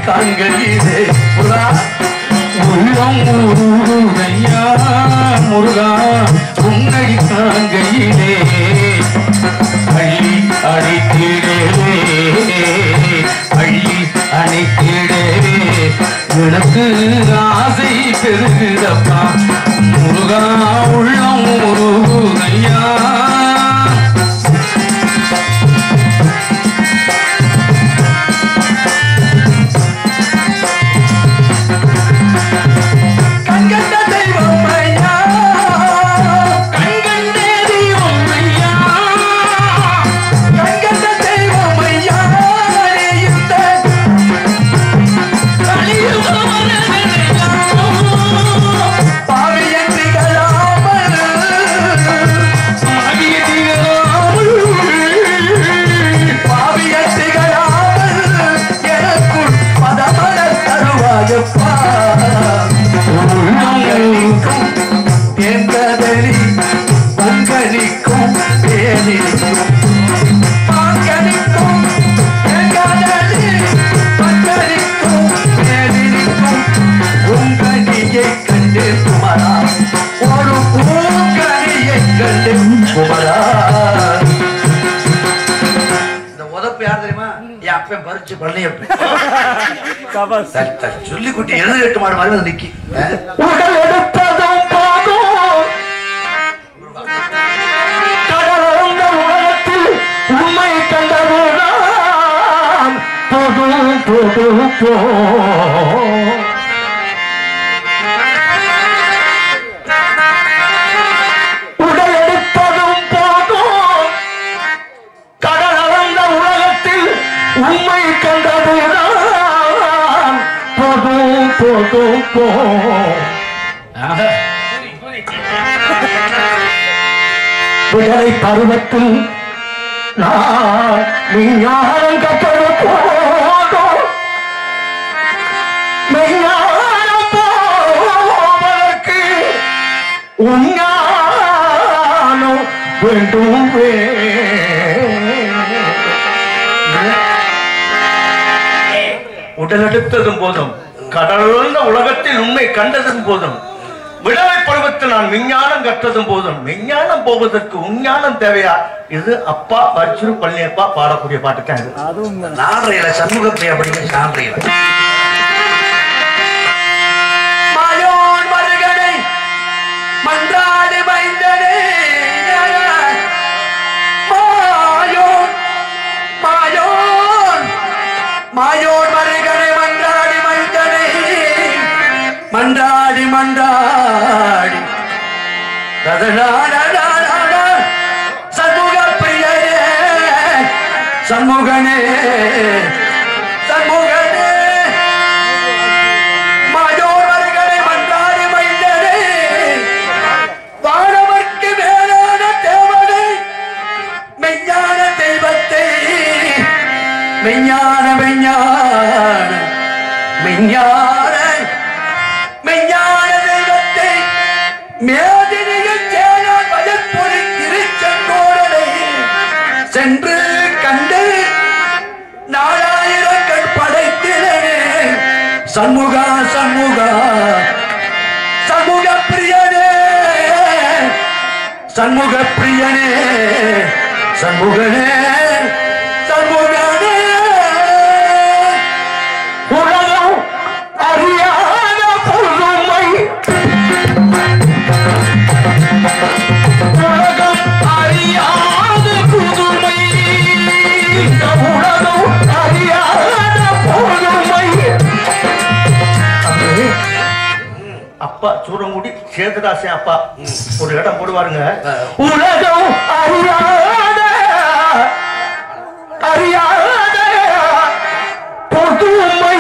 தாங்கையிலே புறா உள்ளம் உருகையா முருகா உன்னடி தாங்கையிலே அள்ளி அடித்திடவே அள்ளி அணைத்திடவே எனக்கு ஆசை பெருகுதப்பா முருகா உள்ளம் உருகையா கண்கண்ட தெய்வம் ஐயா கண்கண்டே தெய்வம் ஐயா கண்கண்ட தெய்வம் ஐயா இந்த பாவியன் திகழாமல் பாவியன் திகழாமல் பாவியன் திகழாமல் எனக்குள் பதமலர் தருவாயப்பா பங்களிக்கும் தேர்ந்ததலி பங்களிக்கும் தேனிக்கும் பங்களிக்கும் தேர்ந்ததலி பங்களிக்கும் தேனிக்கும் உங்கனியை கண்டு குமரா ஒரு பூங்கனியை கண்டு குமரா இந்த உதப்பு யார் தெரியுமா என் அப்பன் பறிச்சு பழனியப்பன் சரி, சரி, சொல்லி குட்டி எழுது எட்டு மாடு மாதிரி வந்து நிக்கி அஹ். உடல் எடுத்ததும் போதும் கடலந்த உலகத்தில் உண்மை கண்டதுதான் போதும் போதும் போ உடல் எடுத்ததும் போதும் கடலந்த உலகத்தில் உண்மை கண்டதுதான் போதும் போதும் போ விடலை பருவத்தில் நான் விஞ்ஞானம் கப்பது போதும் மெய்ஞானம் போவதற்கு உஞ்ஞானம் வேண்டும் உடலெடுத்ததும் போதும் கடலுள்ள உலகத்தில் உண்மை கண்டதும் போதும் விடலை பருவத்தில் நான் விஞ்ஞானம் கற்றதும் போதும் விஞ்ஞானம் போவதற்கு உஞ்ஞானம் தேவையா இது அப்பா வர்ச்சுரு பழனியப்பா பாடக்கூடிய பாட்டு தான் இது நான்றையில சண்முக பிரியா படிக்க சான்றையில மாயோன் மருகனை மன்றாடி மைந்தனே மாயோன் மாயோன் மாயோன் மருகனை மன்றாடி மைந்தனே மன்றாடி மன்றாடி ததனாடனாடா சண்முக பிரியனே சண்முகனே சண்முகனே மாயோர்வர்களை மன்றாடி மைந்தனே வானவர்க்கு மேலான தேவனை மெய்ஞான தெய்வத்தை மெய்ஞான மெய்ஞான மெய்ஞான மெய்ஞான தெய்வத்தை மேதினியில் சேனான் வயற்பொறி திருச்செங்கோடனை சென்று கண்டு நாலாயிரம் கண் படைத்தினே சண்முகா சண்முகா சண்முக பிரியனே சண்முக பிரியனே சண்முகனே சண்முகனே உலகம் அறியாத புதுமை உலகம் அறியாத புதுமை இந்த உலகம் அறியாத புதுமை அப்பா சூரங்குடி சேதுராசி அப்பா ஒரு இடம் போடுவாருங்க உலகம் அறியாத அறியாத புதுமை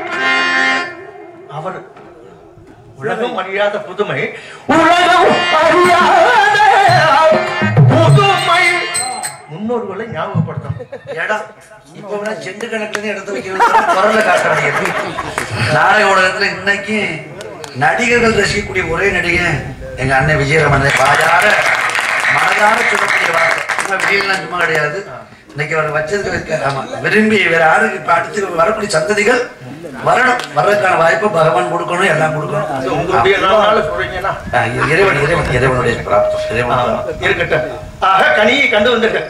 அவர் உலகம் அறியாத புதுமை உலகம் அறியாத புதுமை முன்னோர்களை ஞாபகப்படுத்தும் இடம் இப்ப வேணா செண்டு கணக்குல இடத்த வைக்க குரல்ல காட்ட முடியாது நாடக ஊடகத்துல இன்னைக்கு நடிகர்கள் ரசிக்கக்கூடிய ஒரே நடிகன் எங்க அண்ணன் விஜயரமன் வாயார மனதார சொல்லக்கூடிய வார்த்தை சும்மா வெளியிலாம் சும்மா கிடையாது இன்னைக்கு அவர் வச்சதுக்கு வைக்க ஆமா விரும்பி வேற யாருக்கு இப்ப அடுத்து வரக்கூடிய சந்ததிகள் வரணும் வர்றதுக்கான வாய்ப்பு பகவான் கொடுக்கணும் எல்லாம் கொடுக்கணும் உங்களுடைய நாளால சொல்றீங்கன்னா ஆ, இறைவன் இறைவன் இறைவனுடைய பிராப்தம் இறைவன் ஆமா, பிராப்தம். இருக்கட்டும் ஆக கனியை கண்டு வந்திருக்க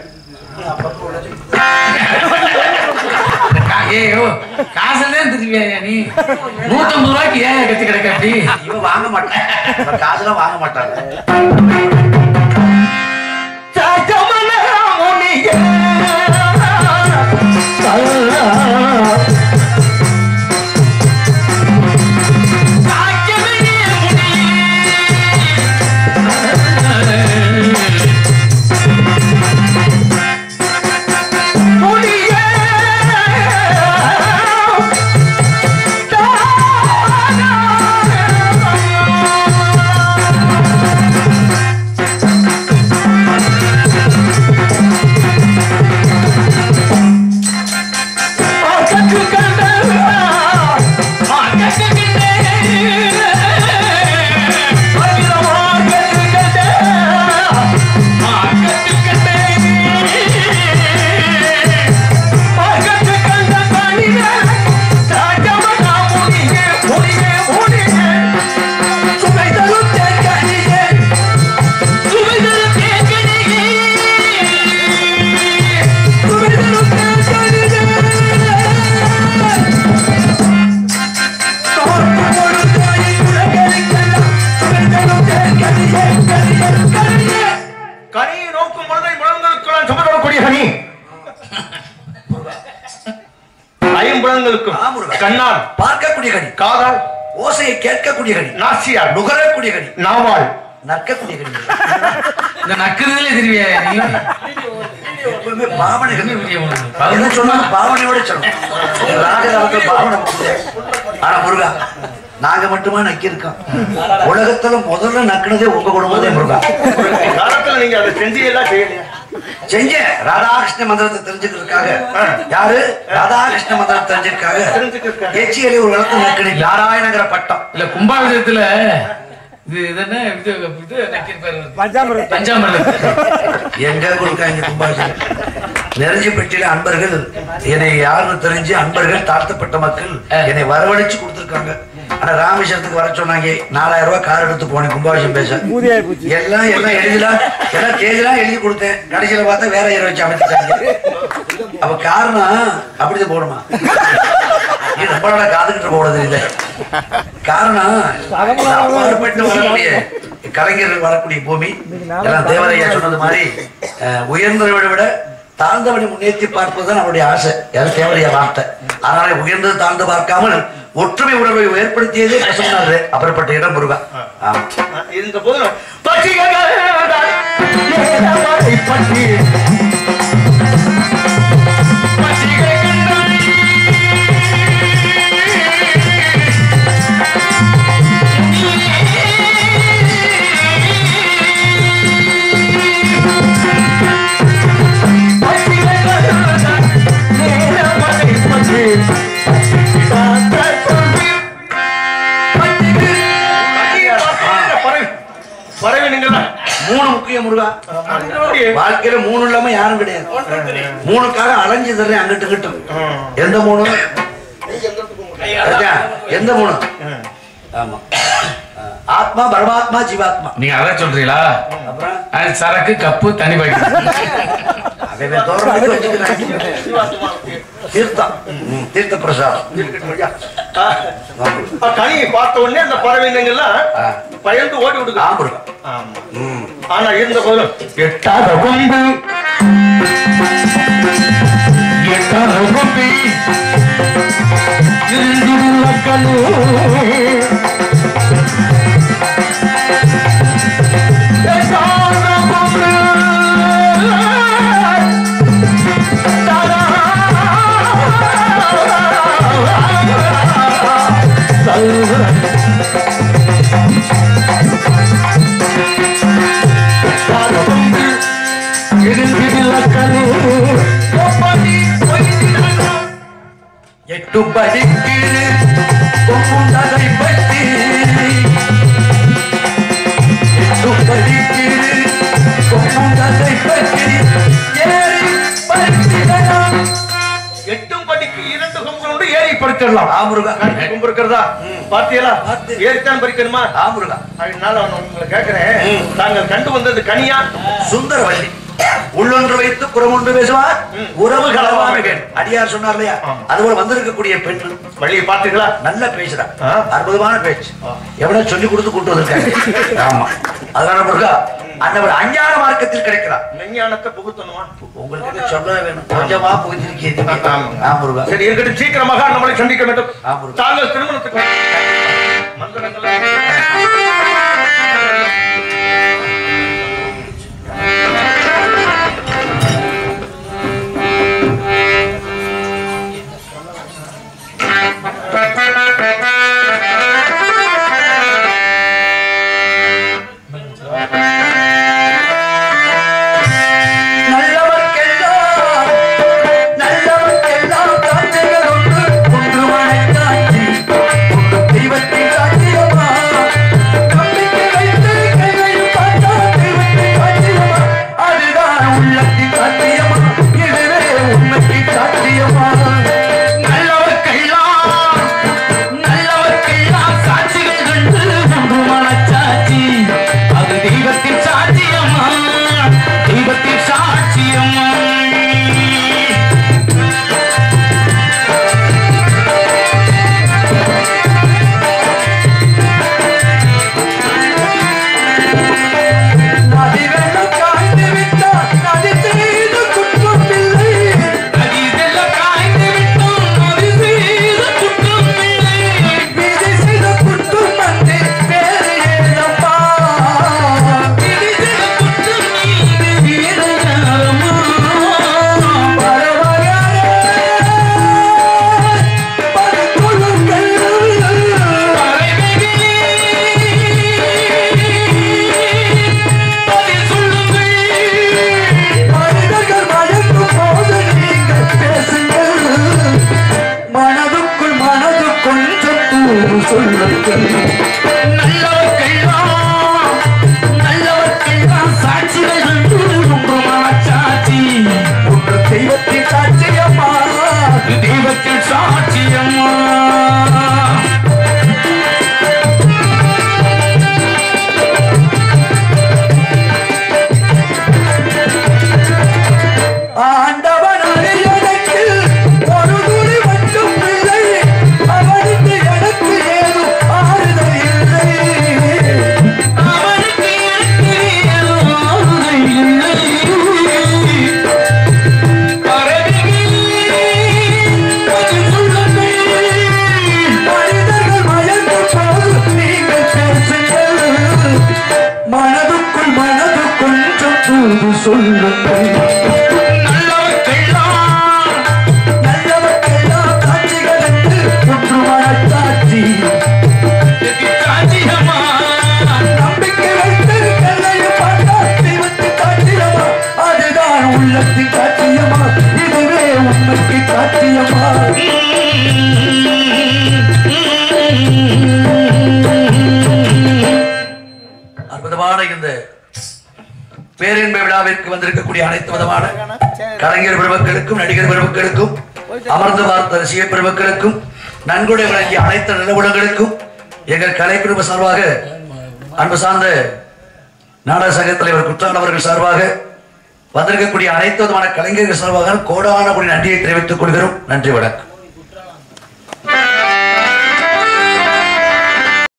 ஏயோ காசெல்லாம் திருப்பியா நீ நூத்தம்பது ரூபாய்க்கு ஏன் கத்தி கிடக்க அப்படி இவன் வாங்க மாட்டான் இவன் காசுலாம் வாங்க மாட்டாங்க சகமல முனியே கனியை நோக்கும் பொழுதை முழங்களுக்குள்ளான் சுமதரக்கூடிய கனி ஐம்புலங்களுக்கும் ஆமுருகா. கண்ணால் பார்க்கக்கூடிய கனி காதால் ஓசையை கேட்கக்கூடிய கனி நாசியால் நுகரக்கூடிய கனி நாவால் நற்கக்கூடிய கனி இந்த நக்குறதுல திரும்பியா நீ எப்பவுமே பாவனை கனி என்ன பதினெட்டு சொன்னாலும் பாவனையோட சொல்லணும் ராஜகாலத்துல பாவனை முடியல. ஆனா முருகா நாங்க மட்டுமா நக்கி இருக்கோம் உலகத்துல முதல்ல நக்குனதே உங்க குடும்பம் முருகா காலத்துல நீங்க அதை செஞ்சு எல்லாம் செய்யலையா செஞ்சேன் ராதாகிருஷ்ண மந்திரத்தை தெரிஞ்சுக்கிறதுக்காக யாரு ராதாகிருஷ்ண மந்திரத்தை தெரிஞ்சுக்கிறதுக்காக தெரிஞ்சுக்கிறதுக்காக. எச்சியலி ஒரு காலத்துல நக்கினி நாராயணங்கிற பட்டம் இல்ல கும்பாபிஷத்துல இது இது என்ன இது இது நக்கியிருப்பாரு பஞ்சாமிரம் பஞ்சாமிரம் எங்க கொடுக்காங்க கும்பாபிஷேகம் நெருஞ்சி பெட்டியில அன்பர்கள் என்னை யாருன்னு தெரிஞ்சு அன்பர்கள் தாழ்த்தப்பட்ட மக்கள் என்னை வரவழைச்சு கொடுத்திருக்காங்க ஆனா ராமேஸ்வரத்துக்கு வர சொன்னாங்க நாலாயிரம் ரூபாய் கார் எடுத்து போனேன் கும்பாபிஷேகம் பேச எல்லாம் எல்லாம் எழுதிலாம் எல்லாம் தேதிலாம் எழுதி கொடுத்தேன் கடைசியில பார்த்தா வேற ஏற வச்சு அமைச்சாங்க அப்ப காரணம் அப்படிதான் போடுமா நீ ரொம்ப நாளா காத்துக்கிட்டு போடுறது இல்லை காரணம் அப்பாற்பட்டு வரக்கூடிய கலைஞர்கள் வரக்கூடிய பூமி எல்லாம் தேவரையா சொன்னது மாதிரி அஹ், உயர்ந்தவரை விட தாழ்ந்தவனை முன்னேற்றி பார்ப்பதுதான் அவருடைய ஆசை யாரும் தேவரையா வார்த்தை அதனால உயர்ந்தது தாழ்ந்து பார்க்காமல் ஒற்றுமை உணர்வை ஏற்படுத்தியதே பசுமனாரு அப்படிப்பட்ட இடம் முருகா ஆமா இருந்த போதும் பசிகளாய் ஏறமலை பற்றி பசிகை பறவைனுங்களா மூணு முக்கியம் முருகா வாழ்க்கையில மூணு இல்லாம யாரும் கிடையாது மூணுக்காக அலைஞ்சு தர்றேன் அங்கிட்டு கிட்டும் எந்த மூணு அதான், எந்த மூணு ஆமா அஹ், ஆத்மா பரமாத்மா ஜீவாத்மா நீங்க அதை சொல்றீங்களா அப்புறம் அது சரக்கு கப்பு தனி பாக்கெட் அவன் தோரணத்துக்கு வச்சுக்கிறான் தீர்த்தம் ம், தீர்த்த பிரசாதம் கனியை பார்த்த உடனே அந்த பறவைனுங்கெல்லாம் ஆ. பயந்து ஓடி விடுங்க ஆம்புருகா ஆமா ம் ஆனா இருந்த போதும் எட்டாத கொம்பு எட்டாத கொம்பு இருந்துள்ள கல்லு எட்டாத கொம்பு எட்டு படிக்கு கொம்புண்டதை பற்றி எட்டு படிக்கு கொம்புண்டதை பற்றி ஏறி பறித்திடலாம் எட்டும் படிக்கு இரண்டு கொம்புகளோடு ஏறி படுத்தணும் கும்பிடலாம் ஆமுருகா காட்சி கும்பிருக்கிறதா பாத்தீங்களா பார்த்து. ஏறித்தான் பறிக்கணுமா ஆமுருகா அதனால நான் உங்களை கேட்கிறேன் தாங்கள் கண்டு வந்தது கனியா சுந்தரவல்லி உள்ளொன்று வைத்து புறமொன்று பேசுவார் உறவு கலவாமை பெண் அடியார் சொன்னார் இல்லையா ஆமா. அதுபோல வந்திருக்கக்கூடிய பெண் வழியை பாத்தீங்களா நல்ல பேசுறா ஆ. அற்புதமான பேச்சு எவ்வளவு சொல்லி கொடுத்து கூட்டு வந்திருக்காங்க ஆமா அதனால முருகா அன்னவர் அஞ்ஞான மார்க்கத்தில் கிடைக்கிறார் விஞ்ஞானத்தை புகுத்தணுமா உங்களுக்கு சொல்ல வேணும் கொஞ்சமா புகுத்திருக்கீங்க ஆ முருகா சரி இருக்கட்டும் சீக்கிரமாக நம்மளை சந்திக்க வேண்டும் ஆமா. தாங்கள் திருமணத்துக்கு மந்திரங்களை நல்லவர்க்கெல்லாம் நல்லவர்க்கெல்லாம் காட்சிகள் ஒன்று ஒன்று வணக்காட்சி ஒன்று தெய்வத்தின் சாட்சியமா நம்பிக்கை வைத்து கையையும் பார்த்தா தெய்வத்தின் சாட்சியமா அதுதான் உள்ளத்தின் சாட்சியமா இதுவே உண்மைக்கு சாட்சியமா நல்லவர்க்கெல்லாம் நல்லவர்க்கெல்லாம் சாட்சிகள் கண்டு ஒன்று மனச்சாட்சி அது தெய்வத்தின் சாட்சியம்மா தெய்வத்தின் சாட்சியம்மா நதி வெள்ளம் காய்ந்து விட்டால் நதி செய்த குற்றமில்லை நதி வெள்ளம் காய்ந்து விட்டோம் நதி செய்த குற்றமில்லை விதி செய்த குற்றம் வந்து வேறு ஏதப்பா விதி செய்த குற்றம் நீங்கு வீரயாரம்மா. பறவைகளே, பதில் சொல்லுங்கள் மனதுக்குள் மனது கொஞ்சம் தூது சொல்லுங்கள் நல்லவர்க்கெல்லாம் நல்லவர்க்கெல்லாம் சாட்சிகள் கண்டு ரொம்ப மனச்சாட்சி உங்கள் தெய்வத்தின் சாட்சியம்மா தெய்வத்தின் சாட்சியம்மா ஆண்டவன் எனக்கு ஒரு துளி மட்டும் இல்லை அவனுக்கு எனக்கு ஏதும் ஆறுதல் இல்லை அவனுக்கு எனக்கு ஆறுதல் இல்லை. பறவைகளே, பதில் சொல்லுங்கள். மனிதர்கள் மயங்கும் போது நீங்கள் பேசுங்கள் மனதுக்குள் மனது கொஞ்சம் தூது சொல்லுங்கள் நல்லவர்க்கெல்லாம் நல்லவர்க்கெல்லாம் காட்சிகள் என்று ஒன்று மனத்தாட்சி சாட்சியம்மா நம்பிக்கை வைத்து கல்லையும் பார்த்தா தெய்வத்தின் காட்சியமா அதுதான் உள்ளத்தின் காட்சியமா இதுவே உண்மைக்கு காட்சியமா அற்புதமான இந்த பேரின்ப விழாவிற்கு வந்திருக்கக்கூடிய அனைத்து விதமான கலைஞர் பெருமக்களுக்கும் நடிகர் பெருமக்களுக்கும் அமர்ந்து பார்த்த ரசிக பெருமக்களுக்கும் நன்கொடை வழங்கிய அனைத்து நிறுவனங்களுக்கும் எங்கள் கலை குடும்ப சார்பாக அன்பு சார்ந்த நாடக சங்க தலைவர் குற்றான் அவர்கள் சார்பாக வந்திருக்கக்கூடிய அனைத்து விதமான கலைஞர்கள் சார்பாக கோடான கோடி நன்றியை தெரிவித்துக் கொள்கிறோம் நன்றி வணக்கம்